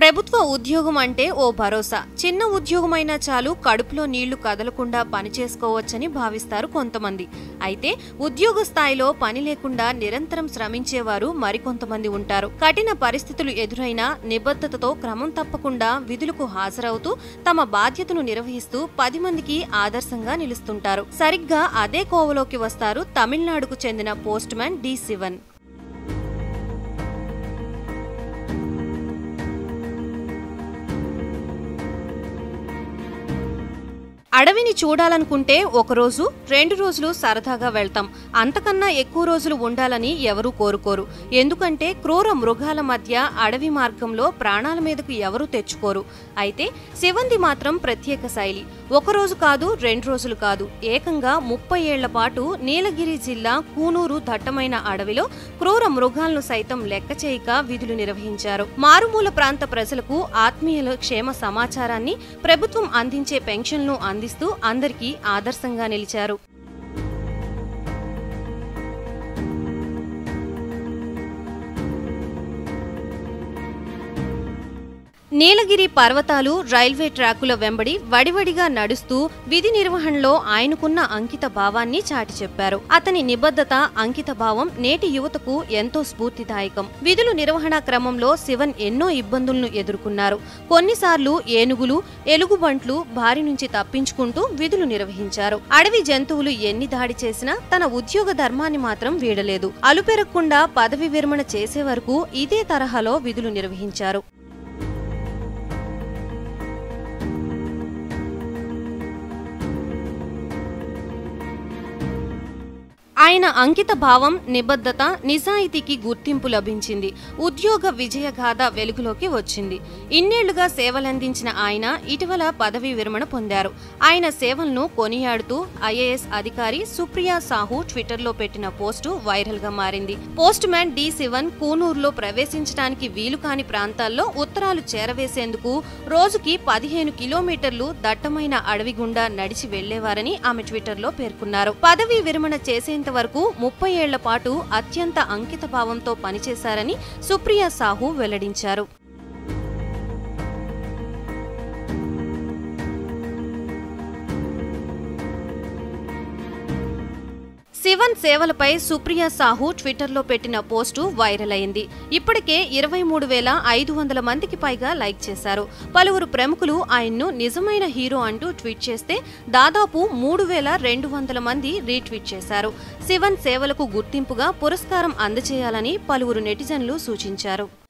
ప్రభుత్వ ఉద్యోగం అంటే ఓ భరోసా చిన్న ఉద్యోగమైనా చాలు కడుపులో నీళ్లు కదలకుండా పనిచేసుకోవచ్చని భావిస్తారు కొంతమంది అయితే ఉద్యోగ స్థాయిలో పని లేకుండా నిరంతరం శ్రమించేవారు మరికొంతమంది ఉంటారు కఠిన పరిస్థితులు ఎదురైనా నిబద్ధతతో క్రమం తప్పకుండా విధులకు హాజరవుతూ తమ బాధ్యతను నిర్వహిస్తూ పది మందికి ఆదర్శంగా నిలుస్తుంటారు సరిగ్గా అదే కోవలోకి వస్తారు తమిళనాడుకు చెందిన పోస్ట్ మ్యాన్ డి శివన్ అడవిని చూడాలనుకుంటే ఒకరోజు రెండు రోజులు సరదాగా వెళ్తాం అంతకన్నా ఎక్కువ రోజులు ఉండాలని ఎవరూ కోరుకోరు ఎందుకంటే క్రూర మృగాల మధ్య అడవి మార్గంలో ప్రాణాల మీదకు ఎవరూ తెచ్చుకోరు అయితే శివంది మాత్రం ప్రత్యేక శైలి ఒకరోజు కాదు రెండు రోజులు కాదు ఏకంగా ముప్పై ఏళ్ల పాటు నీలగిరి జిల్లా కూనూరు దట్టమైన అడవిలో క్రూర మృగాలను సైతం లెక్క చేయక విధులు నిర్వహించారు మారుమూల ప్రాంత ప్రజలకు ఆత్మీయుల క్షేమ సమాచారాన్ని ప్రభుత్వం అందించే పెన్షన్లను అందిస్తూ అందరికీ ఆదర్శంగా నిలిచారు నీలగిరి పర్వతాలు రైల్వే ట్రాకుల వెంబడి వడివడిగా నడుస్తూ విధి నిర్వహణలో ఆయనకున్న అంకిత భావాన్ని చాటి చెప్పారు అతని నిబద్ధత అంకిత భావం నేటి యువతకు ఎంతో స్ఫూర్తిదాయకం విధులు నిర్వహణ క్రమంలో శివన్ ఎన్నో ఇబ్బందులను ఎదుర్కొన్నారు కొన్నిసార్లు ఏనుగులు ఎలుగుబంట్లు బారి నుంచి తప్పించుకుంటూ విధులు నిర్వహించారు అడవి జంతువులు ఎన్ని దాడి చేసినా తన ఉద్యోగ ధర్మాన్ని మాత్రం వీడలేదు అలుపెరగకుండా పదవి విరమణ చేసే వరకు ఇదే తరహాలో విధులు నిర్వహించారు ఆయన అంకిత భావం నిబద్ధత నిజాయితీకి గుర్తింపు లభించింది ఉద్యోగ విజయగాథ వెలుగులోకి వచ్చింది ఇన్నేళ్లుగా సేవలందించిన ఆయన ఇటీవల పదవీ విరమణ పొందారు ఆయన సేవలను కొనియాడుతూ ఐఏఎస్ అధికారి సుప్రియా సాహు ట్విట్టర్లో పెట్టిన పోస్టు వైరల్ గా మారింది పోస్ట్ మ్యాన్ డి శివన్ కూనూరులో ప్రవేశించడానికి వీలు కాని ప్రాంతాల్లో ఉత్తరాలు చేరవేసేందుకు రోజుకి పదిహేను కిలోమీటర్లు దట్టమైన అడవి గుండా నడిచి వెళ్లేవారని ఆమె ట్విట్టర్లో పేర్కొన్నారు పదవీ విరమణ చేసేంత వరకు ముప్పై ఏళ్ల పాటు అత్యంత అంకిత భావంతో పనిచేశారని సుప్రియా సాహు వెల్లడించారు శివన్ సేవలపై సుప్రియా సాహు ట్విట్టర్లో పెట్టిన పోస్టు వైరల్ అయింది ఇప్పటికే ఇరవై మూడు వేల ఐదు వందల మందికి పైగా లైక్ చేశారు పలువురు ప్రముఖులు ఆయన్ను నిజమైన హీరో అంటూ ట్వీట్ చేస్తే దాదాపు మూడు వేల రెండు వందల మంది రీట్వీట్ చేశారు శివన్ సేవలకు గుర్తింపుగా పురస్కారం అందజేయాలని పలువురు నెటిజన్లు సూచించారు